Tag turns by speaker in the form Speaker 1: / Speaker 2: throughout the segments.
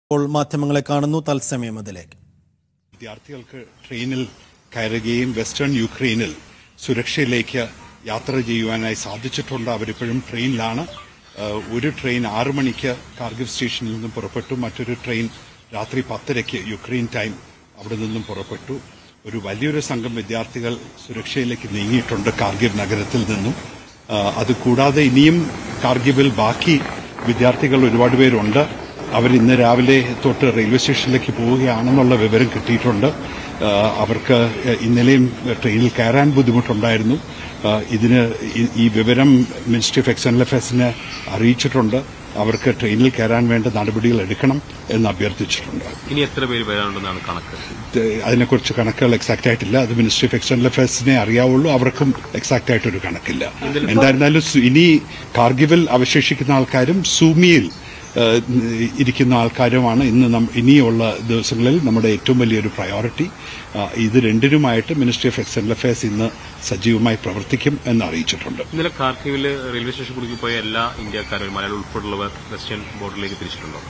Speaker 1: ഇപ്പോൾ മാധ്യമങ്ങളെ കാണുന്നു തത്സമയം അതിലേക്ക്
Speaker 2: വിദ്യാർത്ഥികൾക്ക് ട്രെയിനിൽ കയറുകയും വെസ്റ്റേൺ യുക്രൈനിൽ സുരക്ഷയിലേക്ക് യാത്ര ചെയ്യുവാനായി സാധിച്ചിട്ടുണ്ട് അവരിപ്പോഴും ട്രെയിനിലാണ് ഏഹ് ഒരു ട്രെയിൻ ആറു മണിക്ക് കാർഗിവ് സ്റ്റേഷനിൽ നിന്നും പുറപ്പെട്ടു മറ്റൊരു ട്രെയിൻ രാത്രി പത്തരയ്ക്ക് യുക്രൈൻ ടൈം അവിടെ നിന്നും പുറപ്പെട്ടു ഒരു വലിയൊരു സംഘം വിദ്യാർത്ഥികൾ സുരക്ഷയിലേക്ക് നീങ്ങിയിട്ടുണ്ട് കാർഗിവ് നഗരത്തിൽ നിന്നും ഏഹ് അത് കൂടാതെ ഇനിയും കാർഗിവിൽ ബാക്കി വിദ്യാർത്ഥികൾ ഒരുപാട് പേരുണ്ട് അവർ ഇന്ന് രാവിലെ തൊട്ട് റെയിൽവേ സ്റ്റേഷനിലേക്ക് പോവുകയാണെന്നുള്ള വിവരം കിട്ടിയിട്ടുണ്ട് ആ, അവർക്ക് ഇന്നലെയും ട്രെയിനിൽ കയറാൻ ബുദ്ധിമുട്ടുണ്ടായിരുന്നു ആ, ഇതിന് ഈ- ഈ വിവരം മിനിസ്ട്രി ഓഫ് എക്സ്റ്റേണൽ അഫയേഴ്സിനെ അറിയിച്ചിട്ടുണ്ട് അവർക്ക് ട്രെയിനിൽ കയറാൻ വേണ്ട നടപടികൾ എടുക്കണം എന്ന് അഭ്യർത്ഥിച്ചിട്ടുണ്ട്
Speaker 3: ഇനി എത്ര പേര് വരാനുണ്ടെന്നാണ് കണക്ക്
Speaker 2: ഇത് അതിനെക്കുറിച്ച് കണക്കുകൾ എക്സാക്ട് ആയിട്ടില്ല അത് മിനിസ്ട്രി ഓഫ് എക്സ്റ്റേണൽ അഫയേഴ്സിനെ അറിയാവുള്ളൂ അവർക്കും എക്സാക്ട് ആയിട്ടൊരു കണക്കില്ല എന്തായിരുന്നാലും സു- ഇനി കാർഗിവിൽ അവശേഷിക്കുന്ന ആൾക്കാരും സൂമിയിൽ ഏഹ്, ഇരിക്കുന്ന ആൾക്കാരുമാണ് ഇന്ന് നം- ഇനിയുള്ള ദിവസങ്ങളിൽ നമ്മുടെ ഏറ്റവും വലിയൊരു പ്രയോറിറ്റി ഇത് രണ്ടിനുമായിട്ട് മിനിസ്ട്രി ഓഫ് എക്സ്റ്റേണൽ അഫയേഴ്സ് ഇന്ന് സജീവമായി പ്രവർത്തിക്കും എന്ന് അറിയിച്ചിട്ടുണ്ട്
Speaker 3: ഇന്നലെ കാർക്കിവില് റെയിൽവേ സ്റ്റേഷൻ കുടുക്കി പോയ എല്ലാ ഇന്ത്യക്കാരും മലയാളം ഉൾപ്പെടെയുള്ളവർ വെസ്റ്റേൺ ബോർഡറിലേക്ക് തിരിച്ചിട്ടുണ്ടോ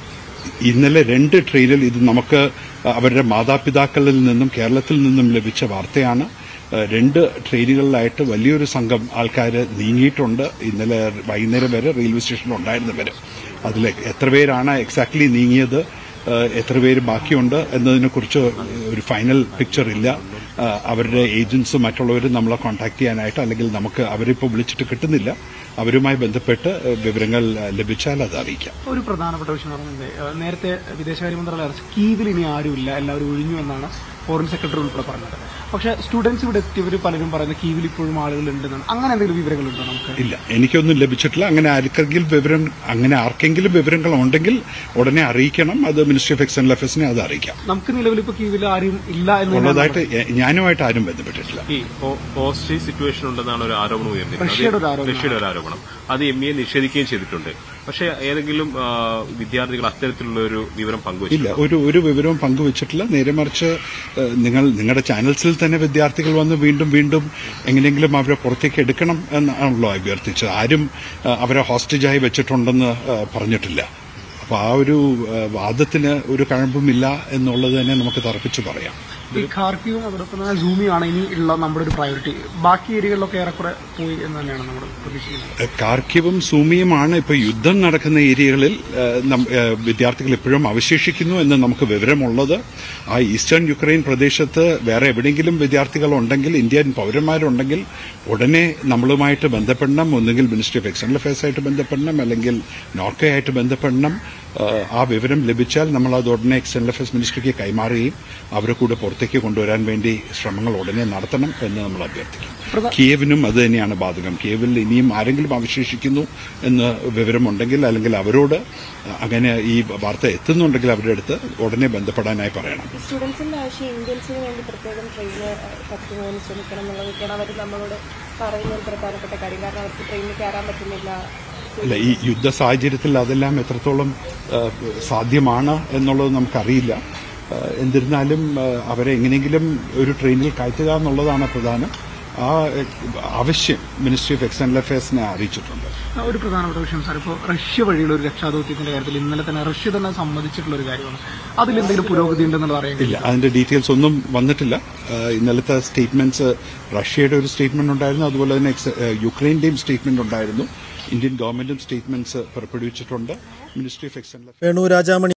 Speaker 2: ഇന്നലെ രണ്ട് ട്രെയിനിൽ ഇത് നമുക്ക് അവരുടെ മാതാപിതാക്കളിൽ നിന്നും കേരളത്തിൽ നിന്നും ലഭിച്ച വാർത്തയാണ് ഏഹ് രണ്ട് ട്രെയിനുകളിലായിട്ട് വലിയൊരു സംഘം ആൾക്കാർ നീങ്ങിയിട്ടുണ്ട് ഇന്നലെ വൈകുന്നേരം വരെ റെയിൽവേ സ്റ്റേഷനിൽ ഉണ്ടായിരുന്നവർ അതിൽ എത്ര പേരാണ് എക്സാക്ട്ലി നീങ്ങിയത് ഏഹ് എത്ര പേര് ബാക്കിയുണ്ട് എന്നതിനെക്കുറിച്ച് ഒരു ഫൈനൽ പിക്ചർ ഇല്ല ഏഹ് അവരുടെ ഏജൻസും മറ്റുള്ളവരും നമ്മളെ കോൺടാക്ട് ചെയ്യാനായിട്ട് അല്ലെങ്കിൽ നമുക്ക് അവരിപ്പോൾ വിളിച്ചിട്ട് കിട്ടുന്നില്ല അവരുമായി ബന്ധപ്പെട്ട് ഏഹ് വിവരങ്ങൾ ഏഹ് ലഭിച്ചാൽ അത് അറിയിക്കാം
Speaker 4: ഒരു പ്രധാനപ്പെട്ട വിഷയം എന്ന് പറയുന്നത് ഏഹ് നേരത്തെ വിദേശകാര്യ മന്ത്രാലയം അറിയിച്ചു കീവിൽ ഇനി ആരുമില്ല എല്ലാവരും ഒഴിഞ്ഞു എന്നാണ് ഫോറിൻ സെക്രട്ടറി ഉൾപ്പെടെ പറഞ്ഞത് പക്ഷേ സ്റ്റുഡൻസ് ഇവിടെ എത്തിയവർ പലരും പറയുന്നത് കീവിൽ ഇപ്പോഴും ആളുകൾ ഉണ്ടെന്നാണ് അങ്ങനെ എന്തെങ്കിലും വിവരങ്ങളുണ്ടോ നമുക്ക്
Speaker 2: ഇല്ല എനിക്കൊന്നും ലഭിച്ചിട്ടില്ല അങ്ങനെ ആർക്കെങ്കിലും വിവരം അങ്ങനെ ആർക്കെങ്കിലും വിവരങ്ങൾ ഉണ്ടെങ്കിൽ ഉടനെ അറിയിക്കണം അത് മിനിസ്ട്രി ഓഫ് എക്സ്റ്റേണൽ അഫയേഴ്സിനെ അത് അറിയിക്കാം
Speaker 4: നമുക്ക് നിലവിൽ ഇപ്പോൾ കീവിൽ ആരും ഇല്ല എന്ന് തന്നെയാണ്
Speaker 2: ഉള്ളതായിട്ട് എ- ഞാനുമായിട്ട് ആരും ബന്ധപ്പെട്ടിട്ടില്ല
Speaker 3: ഈ ഹോസ്റ്റേജ് സിറ്റുവേഷൻ ഉണ്ടെന്നാണ് ഒരു ആരോപണം ഉയർന്നിരുന്നത്
Speaker 4: റഷ്യയുടെ ഒരു
Speaker 3: അത്
Speaker 4: ആരോപണം.
Speaker 3: റഷ്യയുടെ ഒരു ആരോപണം അത് എം എ നിഷേധിക്കുകയും ചെയ്തിട്ടുണ്ട് പക്ഷേ ഏതെങ്കിലും ആ, വിദ്യാർത്ഥികൾ അത്തരത്തിലുള്ള ഒരു വിവരം പങ്കുവച്ചു
Speaker 2: ഇല്ല ഒരു ഒരു വിവരവും പങ്കുവച്ചിട്ടില്ല നേരെ മറിച്ച് ഏഹ്, നിങ്ങൾ നിങ്ങളുടെ ചാനൽസിൽ തന്നെ വിദ്യാർത്ഥികൾ വന്ന് വീണ്ടും വീണ്ടും എങ്ങനെയെങ്കിലും അവരെ പുറത്തേക്ക് എടുക്കണം എന്നാണല്ലോ അഭ്യർത്ഥിച്ചത് ആരും ഏഹ്, അവരെ ഹോസ്റ്റേജായി വെച്ചിട്ടുണ്ടെന്ന് ഏഹ്, പറഞ്ഞിട്ടില്ല അപ്പോൾ ആ ഒരു ഏഹ്, വാദത്തിന് ഒരു കഴമ്പുമില്ല എന്നുള്ളത് തന്നെ നമുക്ക് തർക്കിച്ച് പറയാം
Speaker 4: ഈ ഖാർക്കിയും അതോടൊപ്പം തന്നെ സൂമിയാണ് ഇനി ഉള്ള നമ്മുടെ ഒരു പ്രയോറിറ്റി ബാക്കി ഏരിയകളിലൊക്കെ ഏറെക്കുറെ പോയി എന്ന് തന്നെയാണ് നമ്മൾ പ്രതീക്ഷിക്കുന്നത്
Speaker 2: കാർക്കിവും സൂമിയുമാണ് ഇപ്പോൾ യുദ്ധം നടക്കുന്ന ഏരിയകളിൽ ഏഹ്, നം- ഏഹ്, വിദ്യാർത്ഥികൾ ഇപ്പോഴും അവശേഷിക്കുന്നു എന്ന് നമുക്ക് വിവരമുള്ളത് ആ ഈസ്റ്റേൺ യുക്രൈൻ പ്രദേശത്ത് വേറെ എവിടെയെങ്കിലും വിദ്യാർത്ഥികൾ ഉണ്ടെങ്കിൽ ഇന്ത്യൻ പൗരന്മാരുണ്ടെങ്കിൽ ഉടനെ നമ്മളുമായിട്ട് ബന്ധപ്പെടണം ഒന്നുകിൽ മിനിസ്ട്രി ഓഫ് എക്സ്റ്റേണൽ അഫയേഴ്സ് ആയിട്ട് ബന്ധപ്പെടണം അല്ലെങ്കിൽ നോർക്കയായിട്ട് ബന്ധപ്പെടണം ഏഹ്, ആ വിവരം ലഭിച്ചാൽ നമ്മൾ അത് ഉടനെ എക്സ്റ്റേണൽ അഫയേഴ്സ് മിനിസ്ട്രിക്ക് കൈമാറുകയും അവരെ കൂടെ പുറത്തേക്ക് കൊണ്ടുവരാൻ വേണ്ടി ശ്രമങ്ങൾ ഉടനെ നടത്തണം എന്ന് നമ്മൾ അഭ്യർത്ഥിക്കും കിയേവിനും അത് തന്നെയാണ് ബാധകം കിയേവിൽ ഇനിയും ആരെങ്കിലും അവശേഷിക്കുന്നു എന്ന് വിവരമുണ്ടെങ്കിൽ അല്ലെങ്കിൽ അവരോട് അങ്ങനെ ഈ വാർത്ത എത്തുന്നുണ്ടെങ്കിൽ അവരുടെ അടുത്ത് ഉടനെ ബന്ധപ്പെടാനായി പറയണം
Speaker 5: സ്റ്റുഡൻസിന്റെ ആവശ്യം ഇന്ത്യൻസിന് വേണ്ടി പ്രത്യേകം ട്രെയിന് പറ്റുന്നതിന് ശ്രമിക്കണം എന്നുള്ളതൊക്കെയാണ് അവർ നമ്മളോട് പറയുന്ന ഒരു പ്രധാനപ്പെട്ട കാര്യം കാരണം അവർക്ക് ട്രെയിനിൽ കയറാൻ പറ്റുന്നില്ല
Speaker 2: അല്ല ഈ യുദ്ധ സാഹചര്യത്തിൽ അതെല്ലാം എത്രത്തോളം ആ, സാധ്യമാണ് എന്നുള്ളത് നമുക്കറിയില്ല ആ, എന്നിരുന്നാലും ആ, അവരെ എങ്ങനെയെങ്കിലും ഒരു ട്രെയിനിൽ കയറ്റുക എന്നുള്ളതാണ് പ്രധാനം ആ എ, ആവശ്യം മിനിസ്ട്രി ഓഫ് എക്സ്റ്റേണൽ അഫയേഴ്സിനെ അറിയിച്ചിട്ടുണ്ട്
Speaker 4: ആ, ഒരു പ്രധാനപ്പെട്ട വിഷയം സാർ ഇപ്പോൾ റഷ്യ വഴിയുള്ള ഒരു രക്ഷാദൌത്യത്തിന്റെ കാര്യത്തിൽ ഇന്നലെ തന്നെ റഷ്യ തന്നെ സമ്മതിച്ചിട്ടുള്ള ഒരു കാര്യമാണ് അതിൽ എന്തെങ്കിലും പുരോഗതി ഉണ്ടെന്നുള്ളത് അറിയാൻ
Speaker 2: ഇല്ല അതിന്റെ ഡീറ്റെയിൽസ് ഒന്നും വന്നിട്ടില്ല ആ, ഇന്നലത്തെ സ്റ്റേറ്റ്മെന്റ്സ് റഷ്യയുടെ ഒരു സ്റ്റേറ്റ്മെന്റ് ഉണ്ടായിരുന്നു അതുപോലെ തന്നെ എക്സ്- ആ, യുക്രൈന്റെയും സ്റ്റേറ്റ്മെന്റ് ഉണ്ടായിരുന്നു ഇന്ത്യൻ ഗവൺമെന്റും സ്റ്റേറ്റ്മെന്റ്സ് പുറപ്പെടുവിച്ചിട്ടുണ്ട് ministry of external
Speaker 1: Venu Rajamani